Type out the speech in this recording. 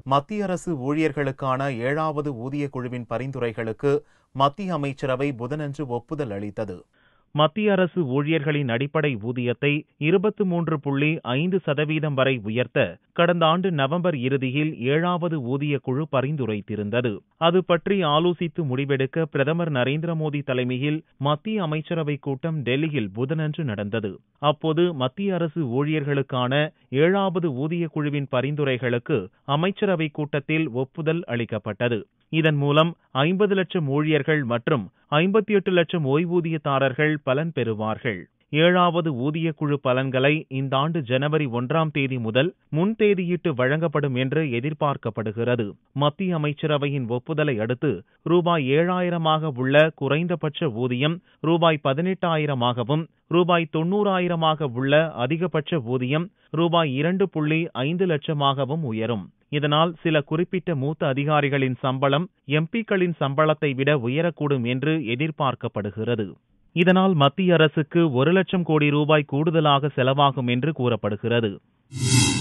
மத்திய அரசு ஊழியர்களுக்கான ஏழாவது ஊதியக் குழுவின் பரிந்துரைகளுக்கு மத்திய அமைச்சரவை புதனன்று ஒப்புதல் அளித்தது மத்திய அரசு ஊழியர்களின் அடிப்படை ஊதியத்தை இருபத்து மூன்று புள்ளி ஐந்து சதவீதம் வரை உயர்த்த கடந்த ஆண்டு நவம்பர் இறுதியில் ஏழாவது ஊதியக் குழு பரிந்துரைத்திருந்தது அது பற்றி ஆலோசித்து முடிவெடுக்க பிரதமர் நரேந்திர மோடி தலைமையில் மத்திய அமைச்சரவைக் கூட்டம் டெல்லியில் புதனன்று நடந்தது அப்போது மத்திய அரசு ஊழியர்களுக்கான ஏழாவது ஊதியக் குழுவின் பரிந்துரைகளுக்கு அமைச்சரவைக் கூட்டத்தில் ஒப்புதல் அளிக்கப்பட்டது இதன் மூலம் ஐம்பது லட்சம் ஊழியர்கள் மற்றும் ஐம்பத்தி எட்டு லட்சம் ஓய்வூதியதாரர்கள் பலன் பெறுவார்கள் ஏழாவது ஊதியக்குழு பலன்களை இந்த ஆண்டு ஜனவரி ஒன்றாம் தேதி முதல் முன்தேதியிட்டு வழங்கப்படும் என்று எதிர்பார்க்கப்படுகிறது மத்திய அமைச்சரவையின் ஒப்புதலை அடுத்து ரூபாய் ஏழாயிரமாக உள்ள குறைந்தபட்ச ஊதியம் ரூபாய் பதினெட்டாயிரமாகவும் ரூபாய் தொன்னூறாயிரமாக உள்ள அதிகபட்ச ஊதியம் ரூபாய் இரண்டு புள்ளி ஐந்து லட்சமாகவும் உயரும் இதனால் சில குறிப்பிட்ட மூத்த அதிகாரிகளின் சம்பளம் எம்பிக்களின் சம்பளத்தை விட உயரக்கூடும் என்று எதிர்பார்க்கப்படுகிறது இதனால் மத்திய அரசுக்கு ஒரு லட்சம் கோடி ரூபாய் கூடுதலாக செலவாகும் என்று கூறப்படுகிறது